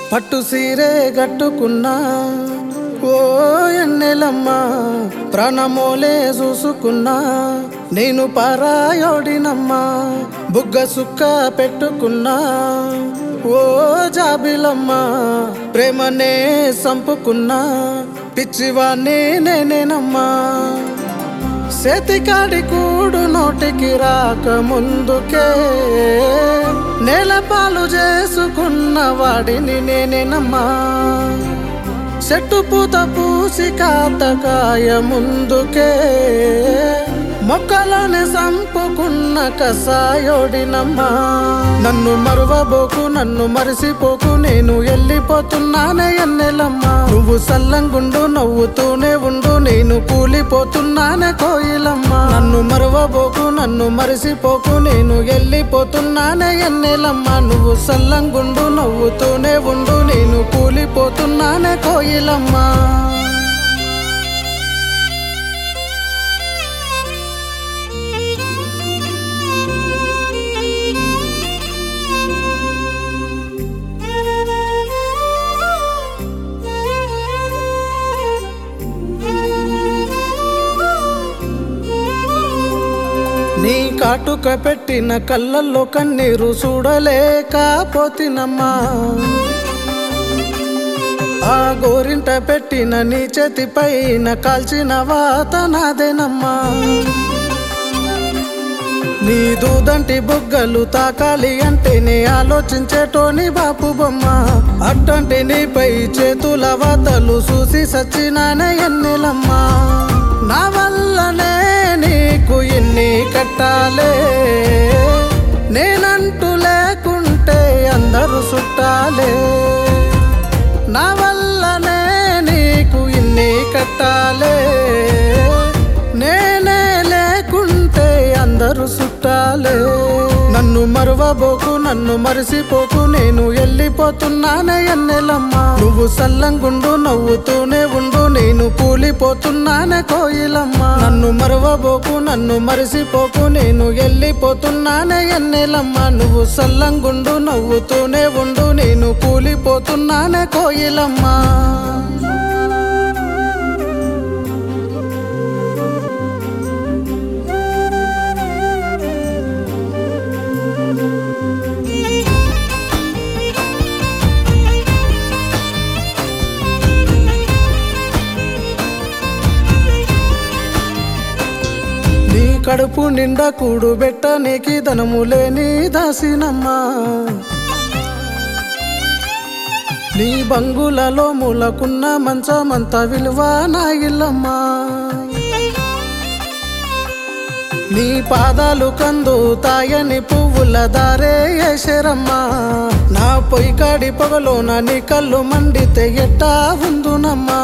పట్టు సీరే గట్టుకున్నా ఓ ఎన్నెలమ్మా ప్రాణమోలే చూసుకున్నా నేను పారాయోడినమ్మా బుగ్గ సుక్క పెట్టుకున్నా ఓ జాబిలమ్మా ప్రేమనే సంపుకున్నా పిచ్చివాణ్ణి నేనేనమ్మా చేతికాడి కూడు నోటికి రాక ముందుకే నేల పాలు చేసుకున్న వాడిని నేనేనమ్మా చెట్టు పూత పూసి కాతకాయ ముందుకే మొక్కలను సంపుకున్న కసాయోడినమ్మా నన్ను మరువబోకు నన్ను మరిసిపోకు నేను వెళ్ళిపోతున్నానే ఎన్నెలమ్మా నువ్వు సల్లంగుండు నవ్వుతూనే ఉండు నేను కూలిపోతున్నానే కోయిలమ్మా నన్ను మరువబోకు నన్ను మరిసిపోకు నేను వెళ్ళిపోతున్నానే ఎన్నెలమ్మా నువ్వు సల్లంగుండు నవ్వుతూనే ఉండు నేను కూలిపోతున్నానే కోయిలమ్మా నీ కాటుక పెట్టిన కళ్ళల్లో కన్నీరు చూడలేకపోతినమ్మా ఆ గోరింట పెట్టిన నీ చేతి పైన కాల్చిన వాత నాదేనమ్మా నీ దూదంటి బుగ్గలు తాకాలి అంటే నే ఆలోచించేటోని బాపు బొమ్మ అట్టంటి నీపై చేతుల వాతలు చూసి సచ్చినానే ఎన్నెలమ్మా నా వల్లనే నీకు ఎన్ని కట్టాలే నేనంటూ లేకుంటే అందరూ చుట్టాలే నా వల్లనే నీకు ఇన్ని కట్టాలే నేనే లేకుంటే అందరూ చుట్టాలే నన్ను మరువబోకు నన్ను మరిసిపోకు నేను వెళ్ళిపోతున్నానే ఎన్నెలమ్మా నువ్వు సల్లంగుండు నవ్వుతూనే ఉండు నేను కూలిపోతున్నానే కోయిలమ్మా నన్ను మరువబోకు నన్ను మరిసిపోకు నేను వెళ్ళిపోతున్నానే ఎన్నెలమ్మా నువ్వు సల్లంగుండు నవ్వుతూనే ఉండు నేను కూలిపోతున్నానే కోయిలమ్మా నీ కడుపు నిండా కూడు పెట్టనీకి ధనము లేని దాసినమ్మా నీ బంగులలో మూలకున్న మంచమంత విలువ నా ఇల్లమ్మా నీ పాదాలు కందు తాయని పువ్వుల దారే ఏసరమ్మా నా పొయ్యి కాడి పొగలోన నీ కళ్ళు మండితే ఎట్టా ఉందునమ్మా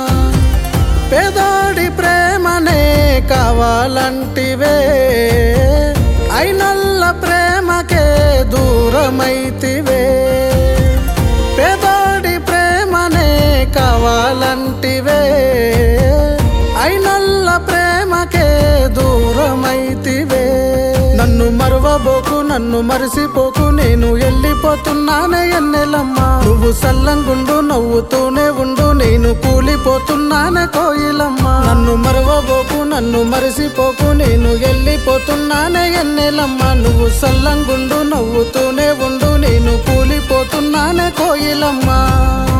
పేదోడి ప్రేమనే కావాలంటివే అయినల్ల ప్రేమకే దూరమైతివే పేదోడి ప్రేమనే కావాలంటివే అయినల్ల ప్రేమకే దూరమైతివే నన్ను మరువబోకు నన్ను మరిసిపోకు నేను వెళ్ళిపోతున్నానే ఎన్నెలమ్మా నువ్వు సల్లంగుండు నవ్వుతూనే ఉండు నేను కూలిపోతున్నానే కోయిలమ్మా నన్ను మరువబోకు నన్ను మరిసిపోకు నేను వెళ్ళిపోతున్నానే ఎన్నెలమ్మా నువ్వు సల్లంగుండు నవ్వుతూనే ఉండు నేను కూలిపోతున్నానే కోయిలమ్మా